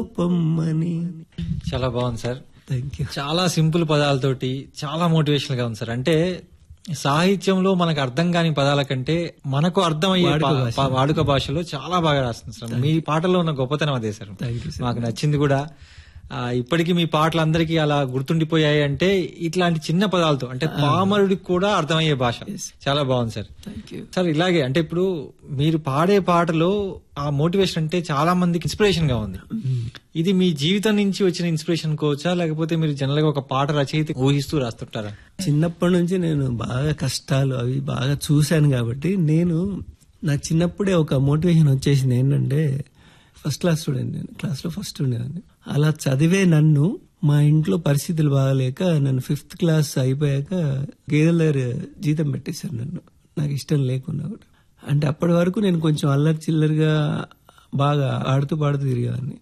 పొమ్మని చాలా బాగుంది సార్ థ్యాంక్ యూ చాలా సింపుల్ పదాలతోటి చాలా మోటివేషనల్ గా ఉంది సార్ అంటే సాహిత్యంలో మనకు అర్థం కాని పదాల కంటే మనకు అర్థమయ్యే వాడుక పా- భాష. పా- వాడుక భాషలో చాలా బాగా రాస్తుంది సార్ మీ పాటలో ఉన్న గొప్పతనం అదే సార్ థ్యాంక్ యూ సార్ మాకు నచ్చింది కూడా ఆ, ఇప్పటికీ మీ పాటలు అందరికీ అలా గుర్తుండిపోయాయి అంటే ఇట్లాంటి చిన్న పదాలతో అంటే పామరుడికి కూడా అర్థమయ్యే భాష చాలా బాగుంది సార్ థ్యాంక్ యూ సార్ ఇలాగే అంటే ఇప్పుడు మీరు పాడే పాటలో ఆ మోటివేషన్ అంటే చాలా మందికి ఇన్స్పిరేషన్ గా ఉంది ఇది మీ జీవితం నుంచి వచ్చిన ఇన్స్పిరేషన్ కోవచ్చా లేకపోతే మీరు జనరల్ గా ఒక పాట రచయిత ఊహిస్తూ రాస్తుంటారా చిన్నప్పటి నుంచి నేను బాగా కష్టాలు అవి బాగా చూశాను కాబట్టి నేను నా చిన్నప్పుడే ఒక మోటివేషన్ వచ్చేసింది ఏంటంటే ఫస్ట్ క్లాస్ స్టూడెంట్ నేను క్లాస్లో ఫస్ట్ ఉండేవాడిని అలా చదివే నన్ను మా ఇంట్లో పరిస్థితులు బాగాలేక నన్ను ఫిఫ్త్ క్లాస్ అయిపోయాక గేదెల దగ్గర జీతం పెట్టేశారు నన్ను నాకు ఇష్టం లేకున్నా కూడా అంటే అప్పటి వరకు నేను కొంచెం అల్లరి చిల్లరిగా బాగా ఆడుతూ పాడుతూ తిరిగేవాడిని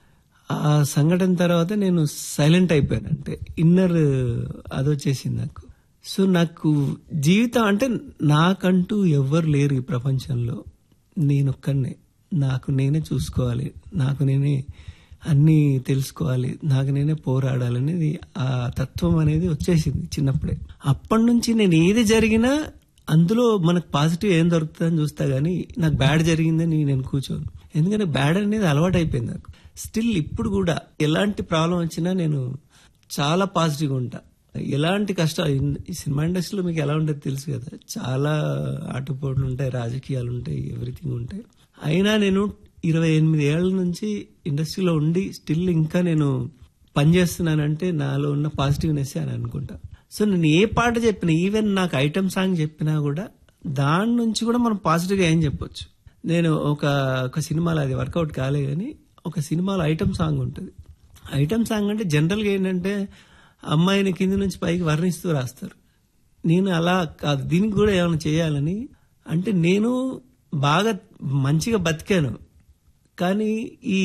ఆ సంఘటన తర్వాత నేను సైలెంట్ అయిపోయాను అంటే ఇన్నర్ అది వచ్చేసింది నాకు సో నాకు జీవితం అంటే నాకంటూ ఎవ్వరు లేరు ఈ ప్రపంచంలో నేనొక్కనే నాకు నేనే చూసుకోవాలి నాకు నేనే అన్నీ తెలుసుకోవాలి నాకు నేనే పోరాడాలనేది ఆ తత్వం అనేది వచ్చేసింది చిన్నప్పుడే అప్పటి నుంచి నేను ఏది జరిగినా అందులో మనకు పాజిటివ్ ఏం దొరుకుతుందని చూస్తా గానీ నాకు బ్యాడ్ జరిగిందని నేను కూర్చోను ఎందుకంటే బ్యాడ్ అనేది అలవాటు అయిపోయింది నాకు స్టిల్ ఇప్పుడు కూడా ఎలాంటి ప్రాబ్లం వచ్చినా నేను చాలా పాజిటివ్గా ఉంటా ఎలాంటి కష్టాలు ఇన్- ఈ సినిమా ఇండస్ట్రీలో మీకు ఎలా ఉంటుంది తెలుసు కదా చాలా ఆటుపోట్లు ఉంటాయి రాజకీయాలు ఉంటాయి ఎవ్రీథింగ్ ఉంటాయి అయినా నేను ఇరవై ఎనిమిది ఏళ్ల నుంచి ఇండస్ట్రీలో ఉండి స్టిల్ ఇంకా నేను పనిచేస్తున్నానంటే నాలో ఉన్న పాజిటివ్నెస్ అని అనుకుంటా సో నేను ఏ పాట చెప్పినా ఈవెన్ నాకు ఐటమ్ సాంగ్ చెప్పినా కూడా దాని నుంచి కూడా మనం పాజిటివ్గా ఏం చెప్పొచ్చు నేను ఒక ఒక సినిమాలో అది వర్కౌట్ కాలే కానీ ఒక సినిమాలో ఐటమ్ సాంగ్ ఉంటుంది ఐటమ్ సాంగ్ అంటే జనరల్గా ఏంటంటే అమ్మాయిని కింది నుంచి పైకి వర్ణిస్తూ రాస్తారు నేను అలా కాదు దీనికి కూడా ఏమైనా చేయాలని అంటే నేను బాగా మంచిగా బతికాను కానీ ఈ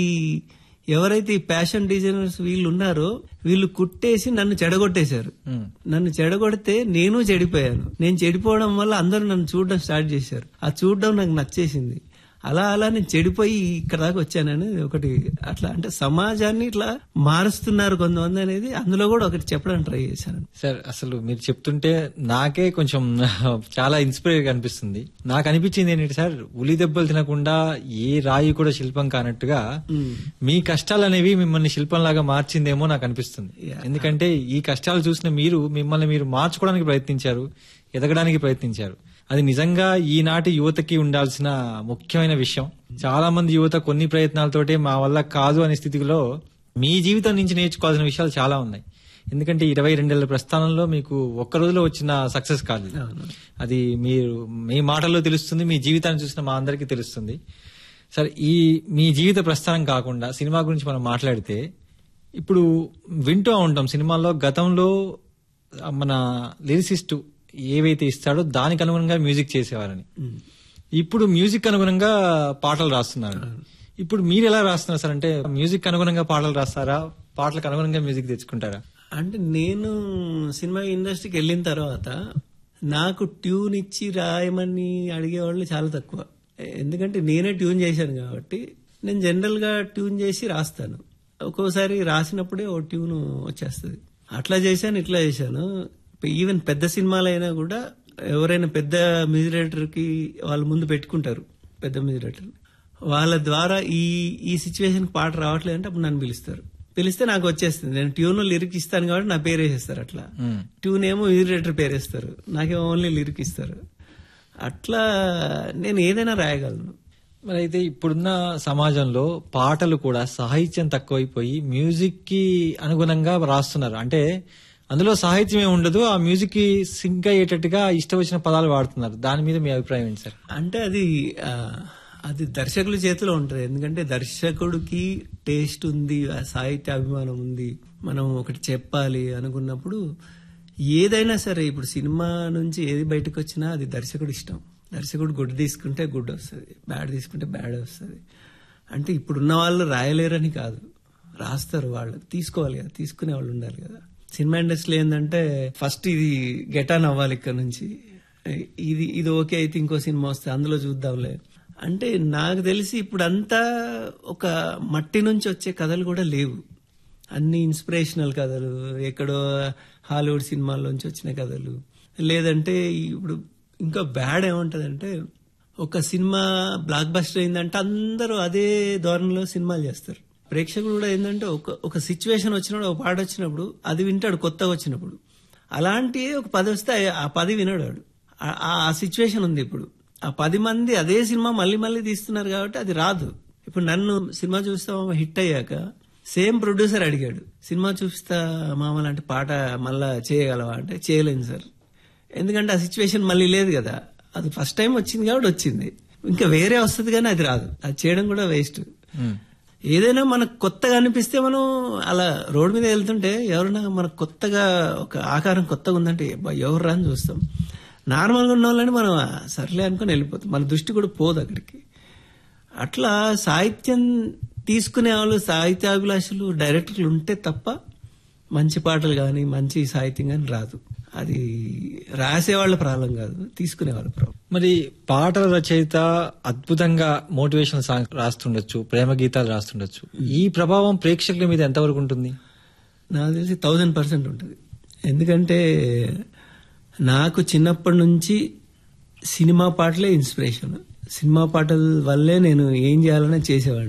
ఎవరైతే ఈ ఫ్యాషన్ డిజైనర్స్ వీళ్ళు ఉన్నారో వీళ్ళు కుట్టేసి నన్ను చెడగొట్టేశారు నన్ను చెడగొడితే నేను చెడిపోయాను నేను చెడిపోవడం వల్ల అందరూ నన్ను చూడడం స్టార్ట్ చేశారు ఆ చూడడం నాకు నచ్చేసింది అలా అలా నేను చెడిపోయి ఇక్కడ దాకా వచ్చానని ఒకటి అట్లా అంటే సమాజాన్ని ఇట్లా మారుస్తున్నారు కొంతమంది అనేది అందులో కూడా ఒకటి చెప్పడానికి ట్రై చేశాను సార్ అసలు మీరు చెప్తుంటే నాకే కొంచెం చాలా ఇన్స్పైర్ గా అనిపిస్తుంది నాకు అనిపించింది ఏంటంటే సార్ ఉలి దెబ్బలు తినకుండా ఏ రాయి కూడా శిల్పం కానట్టుగా మీ కష్టాలు అనేవి మిమ్మల్ని శిల్పంలాగా మార్చిందేమో నాకు అనిపిస్తుంది ఎందుకంటే ఈ కష్టాలు చూసిన మీరు మిమ్మల్ని మీరు మార్చుకోవడానికి ప్రయత్నించారు ఎదగడానికి ప్రయత్నించారు అది నిజంగా ఈనాటి యువతకి ఉండాల్సిన ముఖ్యమైన విషయం చాలా మంది యువత కొన్ని ప్రయత్నాలతోటే మా వల్ల కాదు అనే స్థితిలో మీ జీవితం నుంచి నేర్చుకోవాల్సిన విషయాలు చాలా ఉన్నాయి ఎందుకంటే ఇరవై రెండేళ్ల ప్రస్థానంలో మీకు ఒక్క రోజులో వచ్చిన సక్సెస్ కాదు ఇది. అది మీరు మీ మాటల్లో తెలుస్తుంది మీ జీవితాన్ని చూసిన మా అందరికీ తెలుస్తుంది సరే ఈ మీ జీవిత ప్రస్థానం కాకుండా సినిమా గురించి మనం మాట్లాడితే ఇప్పుడు వింటూ ఉంటాం సినిమాల్లో గతంలో మన లిరిసిస్ట్ ఏవైతే ఇస్తాడో దానికి అనుగుణంగా మ్యూజిక్ చేసేవారని ఇప్పుడు మ్యూజిక్ అనుగుణంగా పాటలు రాస్తున్నారు ఇప్పుడు మీరు ఎలా రాస్తున్నారు సార్ అంటే మ్యూజిక్ అనుగుణంగా పాటలు రాస్తారా పాటలకు అనుగుణంగా మ్యూజిక్ తెచ్చుకుంటారా అంటే నేను సినిమా ఇండస్ట్రీకి వెళ్ళిన తర్వాత నాకు ట్యూన్ ఇచ్చి రాయమని అడిగేవాళ్ళు చాలా తక్కువ ఎందుకంటే నేనే ట్యూన్ చేశాను కాబట్టి నేను జనరల్ గా ట్యూన్ చేసి రాస్తాను ఒక్కోసారి రాసినప్పుడే ఓ ట్యూన్ వచ్చేస్తుంది అట్లా చేశాను ఇట్లా చేశాను ఈవెన్ పెద్ద సినిమాలు అయినా కూడా ఎవరైనా పెద్ద మ్యూజిక్ డైరెక్టర్ కి వాళ్ళు ముందు పెట్టుకుంటారు పెద్ద మ్యూజిక్ డైరెక్టర్ వాళ్ళ ద్వారా ఈ ఈ సిచ్యువేషన్ పాట రావట్లేదు అంటే అప్పుడు నన్ను పిలుస్తారు పిలిస్తే నాకు వచ్చేస్తుంది నేను ట్యూన్ లిరిక్ ఇస్తాను కాబట్టి నా పేరు వేసేస్తారు అట్లా ట్యూన్ ఏమో మ్యూజిక్ డైరెక్టర్ పేరు వేస్తారు నాకేమో ఓన్లీ లిరిక్ ఇస్తారు అట్లా నేను ఏదైనా రాయగలను మరి అయితే ఇప్పుడున్న సమాజంలో పాటలు కూడా సాహిత్యం తక్కువైపోయి మ్యూజిక్ కి అనుగుణంగా రాస్తున్నారు అంటే అందులో సాహిత్యం ఏమి ఉండదు ఆ మ్యూజిక్ కి సింక్ అయ్యేటట్టుగా ఇష్టం వచ్చిన పదాలు వాడుతున్నారు దాని మీద మీ అభిప్రాయం ఏంటి సార్ అంటే అది ఆ, అది దర్శకుల చేతిలో ఉంటుంది ఎందుకంటే దర్శకుడికి టేస్ట్ ఉంది ఆ సాహిత్య అభిమానం ఉంది మనం ఒకటి చెప్పాలి అనుకున్నప్పుడు ఏదైనా సరే ఇప్పుడు సినిమా నుంచి ఏది బయటకు వచ్చినా అది దర్శకుడి ఇష్టం దర్శకుడు గుడ్ తీసుకుంటే గుడ్ వస్తుంది బ్యాడ్ తీసుకుంటే బ్యాడ్ వస్తుంది అంటే ఇప్పుడున్న వాళ్ళు రాయలేరని కాదు రాస్తారు వాళ్ళు తీసుకోవాలి కదా తీసుకునే వాళ్ళు ఉండాలి కదా సినిమా ఇండస్ట్రీ ఏంటంటే ఫస్ట్ ఇది గెటాన్ అవ్వాలి ఇక్కడ నుంచి ఇది ఇది ఓకే అయితే ఇంకో సినిమా వస్తే అందులో చూద్దాంలే అంటే నాకు తెలిసి ఇప్పుడు అంతా ఒక మట్టి నుంచి వచ్చే కథలు కూడా లేవు అన్ని ఇన్స్పిరేషనల్ కథలు ఎక్కడో హాలీవుడ్ సినిమాల్లోంచి వచ్చిన కథలు లేదంటే ఇప్పుడు ఇంకా బ్యాడ్ ఏముంటదంటే ఒక సినిమా బ్లాక్ బస్టర్ అయిందంటే అందరూ అదే ధోరణిలో సినిమాలు చేస్తారు ప్రేక్షకుడు కూడా ఏంటంటే ఒక ఒక సిచ్యువేషన్ వచ్చినప్పుడు ఒక పాట వచ్చినప్పుడు అది వింటాడు కొత్తగా వచ్చినప్పుడు అలాంటి ఒక పది వస్తే ఆ పది వినడు వాడు ఆ- ఆ సిచ్యువేషన్ ఉంది ఇప్పుడు ఆ పది మంది అదే సినిమా మళ్ళీ మళ్ళీ తీస్తున్నారు కాబట్టి అది రాదు ఇప్పుడు నన్ను సినిమా చూస్తా మామ హిట్ అయ్యాక సేమ్ ప్రొడ్యూసర్ అడిగాడు సినిమా చూస్తా మామ లాంటి పాట మళ్ళా చేయగలవా అంటే చేయలేను సార్ ఎందుకంటే ఆ సిచ్యువేషన్ మళ్ళీ లేదు కదా అది ఫస్ట్ టైం వచ్చింది కాబట్టి వచ్చింది ఇంకా వేరే వస్తుంది కానీ అది రాదు అది చేయడం కూడా వేస్ట్ మ్మ్. ఏదైనా మనకు కొత్తగా అనిపిస్తే మనం అలా రోడ్ మీద వెళ్తుంటే ఎవరైనా మనకు కొత్తగా ఒక ఆకారం కొత్తగా ఉందంటే "అబ్బా, ఎవరు రా అని చూస్తాం నార్మల్గా ఉన్న వాళ్ళని మనం "ఆ, సర్లే అనుకుని వెళ్ళిపోతాం మన దృష్టి కూడా పోదు అక్కడికి అట్లా సాహిత్యం తీసుకునే వాళ్ళు సాహిత్యాభిలాషులు డైరెక్టర్లు ఉంటే తప్ప మంచి పాటలు కానీ మంచి సాహిత్యం కానీ రాదు అది రాసే వాళ్ళ ప్రాబ్లం కాదు తీసుకునే వాళ్ళ ప్రాబ్లం మరి పాటల రచయిత అద్భుతంగా మోటివేషనల్ సాంగ్స్ రాస్తుండొచ్చు ప్రేమ గీతాలు రాస్తుండొచ్చు ఈ ప్రభావం ప్రేక్షకుల మీద ఎంతవరకు ఉంటుంది నాకు తెలిసి థౌజండ్ పర్సెంట్ ఉంటుంది ఎందుకంటే నాకు చిన్నప్పటి నుంచి సినిమా పాటలే ఇన్స్పిరేషన్ సినిమా పాటల వల్లే నేను ఏం చేయాలనే చేసేవాడిని